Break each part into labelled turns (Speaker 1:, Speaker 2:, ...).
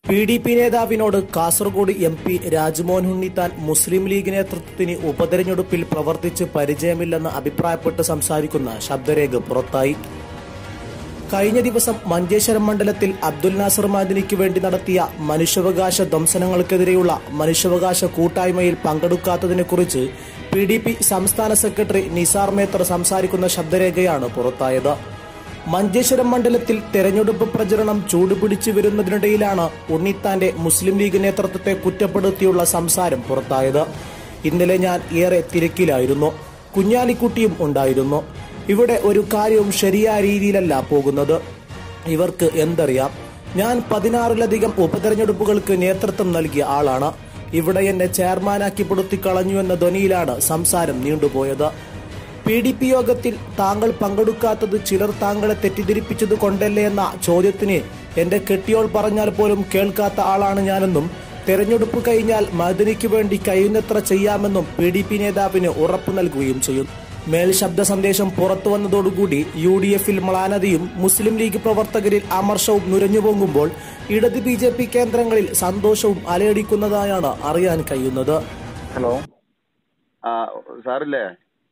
Speaker 1: P D P നേതാവിനോട് Kasaragod M P Rajmohan Unnithan Muslim League നേതൃത്വത്തിന് ഉപതെരഞ്ഞെടുപ്പിൽ പ്രവർത്തിച്ച് പരിചയമില്ലെന്ന് അഭിപ്രായപ്പെട്ട് സംസാരിക്കുന്ന ശബ്ദരേഖ പുറത്തായി കഴിഞ്ഞ ദിവസം മഞ്ചേശ്വരം മണ്ഡലത്തിൽ അബ്ദുൽ നാസർ മാദിനിക്ക് വേണ്ടി നടത്തിയ മനുഷ്യാവകാശ ധ്വംസനങ്ങൾക്കെതിരെയുള്ള മനുഷ്യാവകാശ കൂട്ടായ്മയിൽ പങ്കെടുക്കാത്തതിനെക്കുറിച്ച് പി ഡി പി സംസ്ഥാന സെക്രട്ടറി നിസാർ മേത്തർ സംസാരിക്കുന്ന ശബ്ദരേഖയാണ് പുറത്തായത് മഞ്ചേശ്വരം മണ്ഡലത്തിൽ തെരഞ്ഞെടുപ്പ് പ്രചരണം ചൂടുപിടിച്ചു വരുന്നതിനിടയിലാണ് ഉണ്ണിത്താന്റെ മുസ്ലിം ലീഗ് നേതൃത്വത്തെ കുറ്റപ്പെടുത്തിയുള്ള സംസാരം പുറത്തായത് ഇന്നലെ ഞാൻ ഏറെ തിരക്കിലായിരുന്നു കുഞ്ഞാലിക്കുട്ടിയും ഉണ്ടായിരുന്നു ഇവിടെ ഒരു കാര്യവും ശരിയായ രീതിയിലല്ല പോകുന്നത് ഇവർക്ക് എന്തറിയാം ഞാൻ പതിനാറിലധികം ഉപതെരഞ്ഞെടുപ്പുകൾക്ക് നേതൃത്വം നൽകിയ ആളാണ് ഇവിടെ എന്നെ ചെയർമാനാക്കി പൊടുത്തിക്കളഞ്ഞു എന്ന ധ്വനിയിലാണ് സംസാരം നീണ്ടുപോയത് പി ഡി പി യോഗത്തിൽ താങ്കൾ പങ്കെടുക്കാത്തത് ചിലർ താങ്കളെ തെറ്റിദ്ധരിപ്പിച്ചത് കൊണ്ടല്ലേ എന്ന ചോദ്യത്തിന് എന്റെ കെട്ടിയോൾ പറഞ്ഞാൽ പോലും കേൾക്കാത്ത ആളാണ് ഞാനെന്നും തെരഞ്ഞെടുപ്പ് കഴിഞ്ഞാൽ മദനിക്ക് വേണ്ടി കഴിയുന്നത്ര ചെയ്യാമെന്നും പി ഡി പി നേതാവിന് ഉറപ്പു നൽകുകയും ചെയ്യും മേൽ ശബ്ദ സന്ദേശം പുറത്തു വന്നതോടുകൂടി യു ഡി എഫിൽ മ്ലാനതയും മുസ്ലിം ലീഗ് പ്രവർത്തകരിൽ അമർഷവും നുരഞ്ഞുപൊങ്ങുമ്പോൾ ഇടത് ബി ജെ പി കേന്ദ്രങ്ങളിൽ സന്തോഷവും അലയടിക്കുന്നതായാണ് അറിയാൻ കഴിയുന്നത്
Speaker 2: ഹലോ
Speaker 3: ആ സാറില്ലേ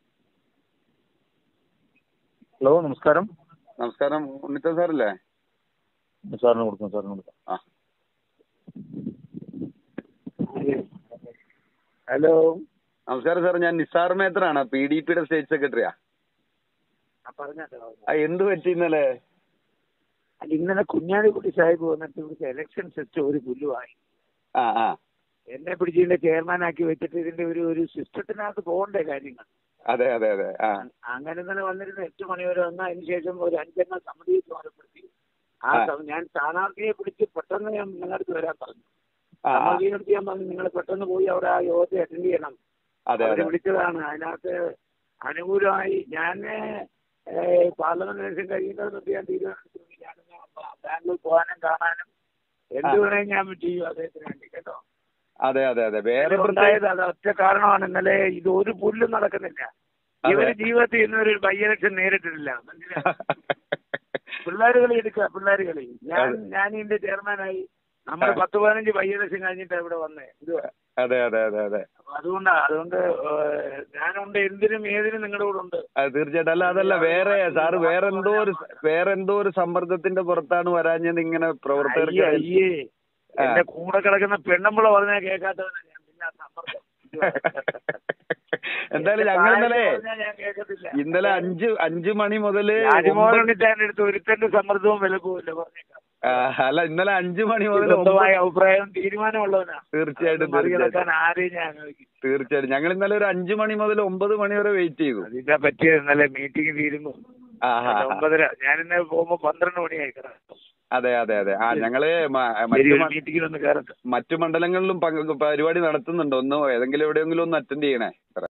Speaker 2: ഹലോ നമസ്കാരം
Speaker 3: നമസ്കാരം ഉണ്ണിത്ത സാറില്ലേ
Speaker 2: സാറിന് കൊടുക്കാം സാറിന് കൊടുക്കാം
Speaker 3: ആ
Speaker 4: ഹലോ
Speaker 3: നമസ്കാരം സാർ ഞാൻ നിസാർ മേത്തറാണ് പി ഡി പിയുടെ സ്റ്റേറ്റ് സെക്രട്ടറിയാ
Speaker 4: പറഞ്ഞോ
Speaker 3: ആ എന്ത് പറ്റി ഇന്നലെ
Speaker 4: അല്ല ഇന്നലെ കുഞ്ഞാലിക്കുട്ടി സാഹിബ് വന്നിട്ട് ഇവിടുത്തെ ഇലക്ഷൻ സിസ്റ്റം ഒരു പുല്ലുമായി
Speaker 3: ആ ആ
Speaker 4: എന്നെ പിടിച്ച് ഇതിന്റെ ചെയർമാനാക്കി വെച്ചിട്ട് ഇതിന്റെ ഒരു ഒരു സിസ്റ്റത്തിനകത്ത് പോകണ്ടേ കാര്യങ്ങൾ
Speaker 3: അതെ അതെ അതെ ആ
Speaker 4: അങ്ങനെ ഇന്നലെ വന്നിരുന്ന എട്ട് മണി വരെ വന്ന അതിന് ശേഷം ഒരു അഞ്ചെണ്ണ സമിതിയെ ചുമതലപ്പെടുത്തി ആ
Speaker 3: ആ.
Speaker 4: സമ- ഞാൻ സ്ഥാനാർത്ഥിയെ പിടിച്ച് പെട്ടെന്ന് ഞാൻ നിങ്ങളുടെ അടുത്ത് വരാൻ പറഞ്ഞു
Speaker 3: ആ, ആ.
Speaker 4: സമിതിയെടുത്ത് ഞാൻ പറഞ്ഞു നിങ്ങൾ പെട്ടെന്ന് പോയി അവിടെ ആ യോഗത്തെ അറ്റൻഡ് ചെയ്യണം
Speaker 3: അതെ
Speaker 4: അവരെ
Speaker 3: അതെ
Speaker 4: വിളിച്ചതാണ് അതിനകത്ത് അനുകൂലമായി ഞാൻ പാർലമെന്റ് ഇലക്ഷൻ കഴിയുന്നത് ഞാൻ തീരുമാനിച്ചു ഞാൻ ബാംഗ്ലൂർ പോകാനും കാണാനും എന്ത്
Speaker 3: ആ.
Speaker 4: വേണേലും ഞാൻ ചെയ്യും അദ്ദേഹത്തിന് വേണ്ടി കേട്ടോ
Speaker 3: അതെ അതെ അതെ വേറെ പ്രത്യേക
Speaker 4: ഉണ്ടായത് അത് ഒറ്റ കാരണമാണ് ഇന്നലെ ഇത് ഒരു പുല്ലും നടക്കുന്നില്ല
Speaker 3: അതെ.
Speaker 4: ഇവര് ജീവിതത്തിൽ ഇന്നൊരു ബൈ ഇലക്ഷൻ നേരിട്ടിട്ടില്ല മനസ്സിലായോ പിള്ളേർ കളി എടുക്കുക പിള്ളേർ കളി ഞാൻ
Speaker 3: അതെ.
Speaker 4: ഞാൻ ഇതിന്റെ ചെയർമാനായി നമ്മൾ
Speaker 3: ആ.
Speaker 4: പത്ത് പതിനഞ്ച് ബൈ ഇലക്ഷൻ കഴിഞ്ഞിട്ടാണ് ഇവിടെ വന്നേ എന്തുവാ
Speaker 3: അതെ അതെ അതെ അതെ
Speaker 4: അതുകൊണ്ടാ അതുകൊണ്ട് ഏഹ്, ഞാനുണ്ട് എന്തിനും ഏതിനും നിങ്ങളുടെ കൂടെ ഉണ്ട്
Speaker 3: അത് തീർച്ചയായിട്ടും അല്ല അതല്ല വേറെ സാറ് വേറെ എന്തോ ഒരു വേറെ എന്തോ ഒരു സമ്മർദ്ദത്തിന്റെ പുറത്താണ് വരാഞ്ഞത് ഇങ്ങനെ പ്രവർത്തകർക്ക്
Speaker 4: അയ്യേ, അയ്യേ
Speaker 3: ആ.
Speaker 4: എന്റെ കൂടെ കിടക്കുന്ന പെണ്ണുമ്പള പറഞ്ഞാൽ കേൾക്കാത്തവനാ ഞാൻ പിന്നെ ആ സമ്മർദ്ദം
Speaker 3: എന്തായാലും
Speaker 4: എന്റെ
Speaker 3: ഞങ്ങൾ ഇന്നലെ
Speaker 4: പ്രായം പറഞ്ഞാൽ ഞാൻ കേൾക്കത്തില്ല
Speaker 3: ഇന്നലെ അഞ്ച് അഞ്ച് മണി മുതല്
Speaker 4: രാജ്മോഹൻ
Speaker 3: ഒമ്പത്-
Speaker 4: ഉണ്ണിത്താന്റെ അടുത്ത് ഒരുത്തന്റെ സമ്മർദ്ദവും വിലക്കുമില്ല പറഞ്ഞേക്കാം
Speaker 3: ആ, അല്ല ഇന്നലെ അഞ്ചു മണി മുതൽ
Speaker 4: സ്വന്തമായ
Speaker 3: ഒമ്പത്
Speaker 4: അഭിപ്രായം തീരുമാനമുള്ളവനാ
Speaker 3: തീർച്ചയായിട്ടും,
Speaker 4: അത് മറികടക്കാൻ ആരെയും ഞാൻ അനുവദിക്കും
Speaker 3: തീർച്ചയായിട്ടും ഞങ്ങൾ ഇന്നലെ ഒരു അഞ്ചു മണി മുതൽ ഒമ്പത് മണി വരെ വെയിറ്റ് ചെയ്തു
Speaker 4: അതിനെ പറ്റിയ ഇന്നലെ മീറ്റിംഗ് തീരുന്നു
Speaker 3: ആ, ആ, ആ.
Speaker 4: ഒമ്പതര ഞാൻ ഇന്നലെ പോകുമ്പോ പന്ത്രണ്ട് മണിയായി കിടക്കും
Speaker 3: അതെ അതെ അതെ ആ ഞങ്ങള് മ-
Speaker 4: ശരി
Speaker 3: മറ്റു
Speaker 4: ഒരു
Speaker 3: മ-
Speaker 4: മീറ്റിംഗിൽ ഒന്ന് കയറട്ടെ
Speaker 3: മറ്റു മണ്ഡലങ്ങളിലും പങ്ക് പരിപാടി നടത്തുന്നുണ്ട് ഒന്ന് ഏതെങ്കിലും എവിടെയെങ്കിലും ഒന്ന് അറ്റൻഡ് ചെയ്യണേ